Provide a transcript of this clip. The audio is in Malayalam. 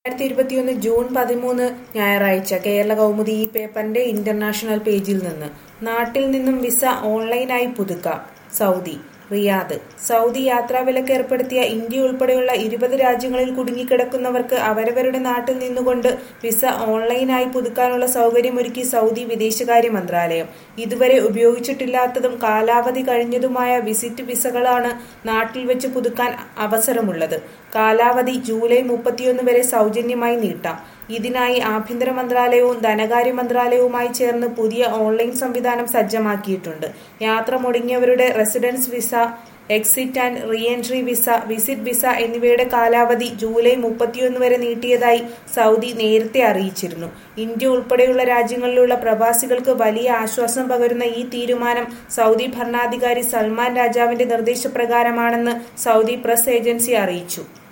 രണ്ടായിരത്തി ഇരുപത്തിയൊന്ന് ജൂൺ പതിമൂന്ന് ഞായറാഴ്ച കേരള കൗമുദി ഈ പേപ്പറിന്റെ ഇന്റർനാഷണൽ പേജിൽ നിന്ന് നാട്ടിൽ നിന്നും വിസ ഓൺലൈനായി പുതുക്കാം സൗദി റിയാദ് സൗദി യാത്രാവിലക്ക് ഏർപ്പെടുത്തിയ ഇന്ത്യ ഉൾപ്പെടെയുള്ള ഇരുപത് രാജ്യങ്ങളിൽ കുടുങ്ങിക്കിടക്കുന്നവർക്ക് അവരവരുടെ നാട്ടിൽ നിന്നുകൊണ്ട് വിസ ഓൺലൈനായി പുതുക്കാനുള്ള സൗകര്യമൊരുക്കി സൗദി വിദേശകാര്യ മന്ത്രാലയം ഇതുവരെ ഉപയോഗിച്ചിട്ടില്ലാത്തതും കാലാവധി കഴിഞ്ഞതുമായ വിസിറ്റ് വിസകളാണ് നാട്ടിൽ വെച്ച് പുതുക്കാൻ അവസരമുള്ളത് കാലാവധി ജൂലൈ മുപ്പത്തിയൊന്ന് വരെ സൗജന്യമായി നീട്ടാം ഇതിനായി ആഭ്യന്തര മന്ത്രാലയവും ധനകാര്യ മന്ത്രാലയവുമായി ചേർന്ന് പുതിയ ഓൺലൈൻ സംവിധാനം സജ്ജമാക്കിയിട്ടുണ്ട് യാത്ര മുടങ്ങിയവരുടെ residence visa exit and re entry visa visit visa എന്നിവയുടെ കാലാവധി ജൂലൈ മുപ്പത്തിയൊന്ന് വരെ നീട്ടിയതായി സൗദി നേരത്തെ അറിയിച്ചിരുന്നു ഇന്ത്യ ഉൾപ്പെടെയുള്ള രാജ്യങ്ങളിലുള്ള പ്രവാസികൾക്ക് വലിയ ആശ്വാസം പകരുന്ന ഈ തീരുമാനം സൗദി ഭരണാധികാരി സൽമാൻ രാജാവിന്റെ നിർദ്ദേശപ്രകാരമാണെന്ന് സൗദി പ്രസ് ഏജൻസി അറിയിച്ചു